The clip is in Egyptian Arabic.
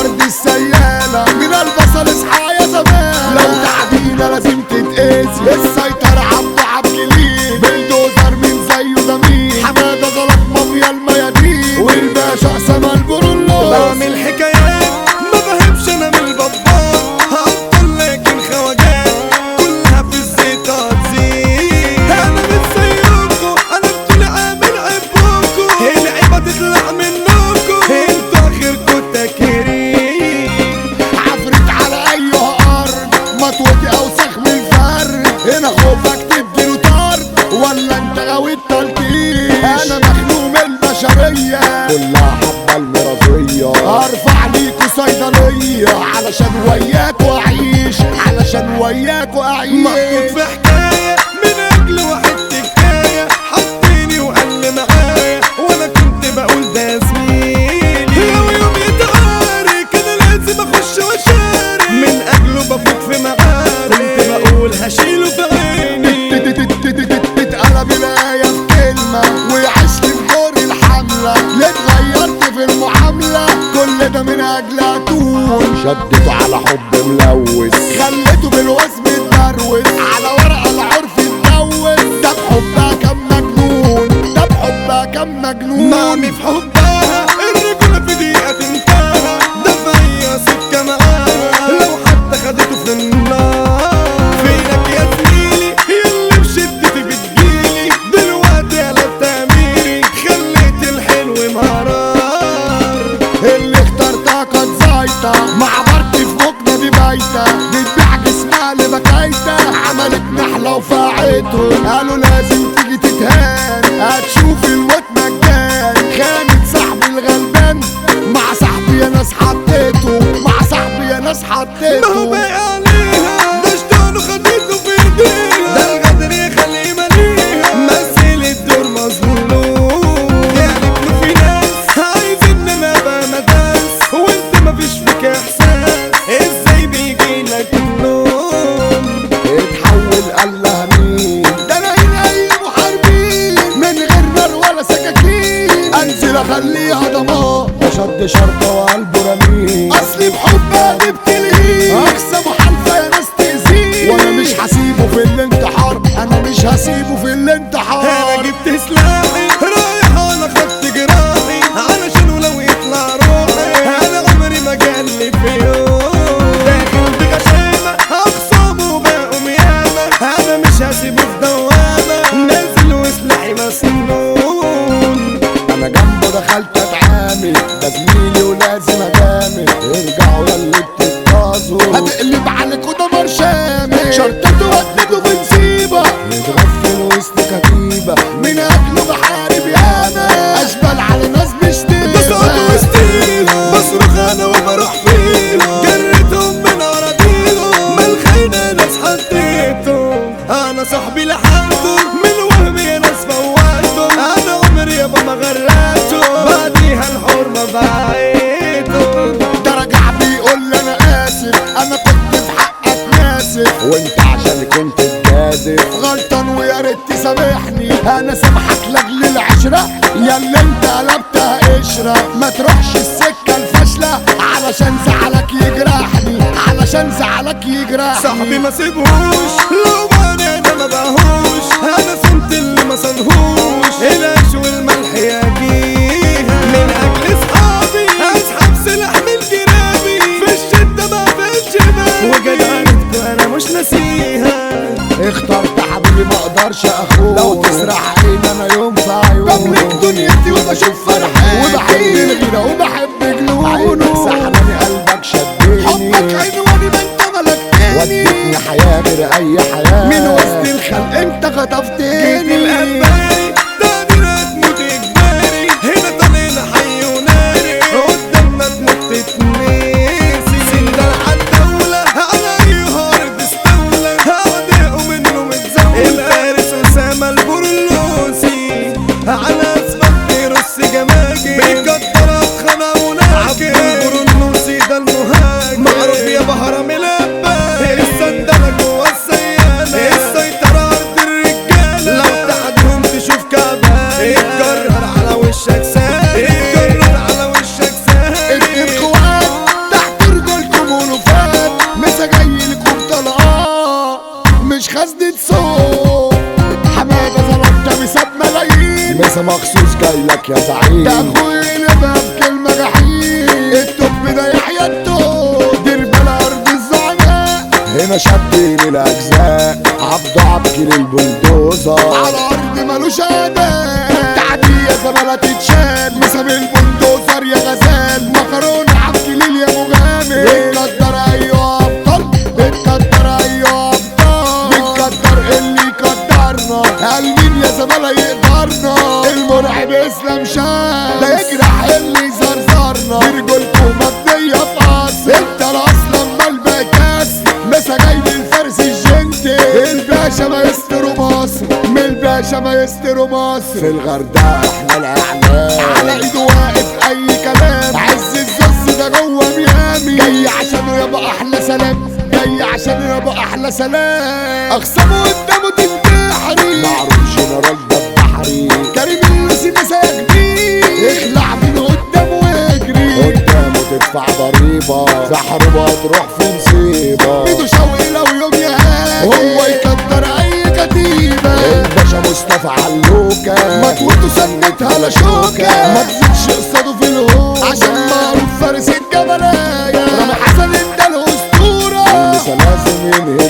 ارض السيالة من البصل اصحى يا زمان لو تعدينا لازم تتقاسي السيطرة عبده عبد الجليل بلدوزر من زيه ده مين حمادة غلط مافيا الميادين والباشا اسامة البرولوس بعمل حكايات ما بهبش انا من البابات هقول لكن خواجات كلها في الزيت هتزيد انا مش زيكم انا بطولي عامل عيبكم العيبه تطلع منكم انتوا اخركم تكريم عفرت على ايها ارض مطوتي اوسخ من الفرد هنا خوفك تديله طرد ولا انت غاوي التلطيش انا مخنوق من البشريه كلها حبه المرضيه ارفع ليكوا صيدليه علشان وياكوا اعيش علشان وياكوا اعيش محطوط في حكايه من اجل واحد تكايه حطيني وقال لي معايا وانا كنت بقول ده زميلي لو يوم يتعارك انا لازم اخش واشارك من اجله بفوت في معارك كنت بقول هشيله في عيني تتقلب الآية في كلمة وعشت في دور الحملة ليه اتغيرت في المعاملة كل ده من أجل أتون شدته على حب ملوث خليته بالوزن متبروز على ورقة العرف اتجوز ده بحبها كان مجنون ده بحبها كان مجنون مامي في حبها الرجولة في دقيقة تنتهى ده فيا سكة معاها لو حتى خدته في النار فينك يا زميلي يلي بشدتي بتجيلي دلوقتي قلبت أميري خليت الحلو مرار اللي اخترتها كانت زايطة مع مرتي في مكنة دي بايتة بتبيع جسمها لبكايتة عملت نحلة وفاعته قالوا لازم تيجي تتهان هتشوف الموت مجان خانت صاحبي الغلبان مع صاحبي يا ناس حطيته مع صاحبي يا ناس ما هو حطيته باقي عليها ده شطانه خدته في ايديها ده الغدر يخليه مليها مثل الدور مظلوم يعني انه في ناس عايزين ان انا ابقى مداس وانت مفيش فيك احساس ازاي بيجي لك النوم اتحول قال لها مين ده انا هنا اي محاربين من غير نار ولا سكاكين انزل اخليها ضمان وشد شرطه وقلبه رميل اصلي بحبها بتلهي اقسى محالفه يا ناس تاذيه وانا مش هسيبه في الانتحار انا مش هسيبه في الانتحار انا جبت سلاحي رايح على خط جراحي علشان ولو يطلع روحي انا عمري ما جالي في يوم داخل بغشامة اخصامه بقوا ميامة انا مش هسيبه في دوامة نازل وسلاحي مسنون انا جنبه دخلت اتعامل ده زميلي ولازم اجامل ارجعوا يا اللي بتتقاظوا هتقلب عليكوا دمار شامل شرطته ودته في نسيبه متغفل وسط كتيبه من اجله بحارب ياما اشبال على ناس مش ده صوت وستيله بصرخ انا وبروح فيهم جريتهم من اراضيهم ما الخاينه ناس حطيتهم انا صاحبي لحقته من وهم يا ناس فوتهم انا عمري يابا ما غرقته بعديها الحرمه بعيتهم ده رجع بيقول لي انا اسف انا كنت في حقك ناسف وانت عشان كنت تجازف غلطان ويا ريت تسامحني انا سامحك لاجل العشره يا اللي انت قلبتها قشره ما تروحش السكه الفاشله علشان زعلك يجرحني علشان زعلك يجرحني صاحبي ما سيبهوش لو باني انا ما بهوش انا صمت اللي ما صنهوش العيش والملح يجيها من اجل اصحابي اسحب سلاح من جنابي في الشدة ما فيش بالي وجدعنتكوا انا مش ناسيها اخترت حبيبي ما اقدرش اخوه لو تسرح عيني انا يوم في عيونه بملك دنيتي وبشوف فرحان وبحب الغيره وبحب جنونه سحلاني قلبك شدني حبك عنواني ما انت ملكتني وديتني حياه غير اي حياه من وسط الخلق انت جيت خطفتني الأنباري تقديرات موت إجباري هنا طلعنا حي وناري قدامنا تموت تتنسي سندال عالدولة على أيها أرض استولى أعداءه منه متزولة الفارس أسامة البرلوسي على أسفل بيرص جماجي بيقدر أفخنا وناكي البرلوسي ده المهاجم معروف يا بهرم الأبا السندلة جوا السيارة هندسة مخصوص جايلك يا زعيم ده اخويا بقى بكلمة جحيم التوب ده يحيى التوب دير بلا ارض الزعناء هنا شدين الاجزاء عبده عبد البلدوزر على الارض ملوش اداء تعدية زمالة تتشال مسام البلدوزر يا غزال مكرونة عبد يا مغامر بتقدر ايوه ابطال بتقدر ايوه ابطال بتقدر اللي قدرنا قال مين يا زمالة يقدرنا المرعب اسلام شاه ده يجرح اللي زرزرنا برجولته مبنية في قصر انت اصلا مال كاس مسا جاي من الفارس الجنتي الباشا مايسترو مصر من الباشا مايسترو مصر في الغردقة احنا الاعلام على ايده واقف اي كلام عز الزز ده جوه ميامي جاي عشانه يابا احلى سلام جاي عشانه يابا احلى سلام اخصمه قدامه تنتحري معروف جنرال ده البحري كريم اللوسي مسا يا كبير اخلع من قدامه واجري قدامه تدفع ضريبة في حروب هتروح في مصيبة ايده شوقي لو يوم يهاجم هو يقدر اي كتيبة الباشا مصطفى علوكة مطوته سنتها لا شوكة ما تزيدش قصاده في الهوك عشان معروف فارس الجبلاية رامي حسن انت الاسطورة لسه لازم ينهي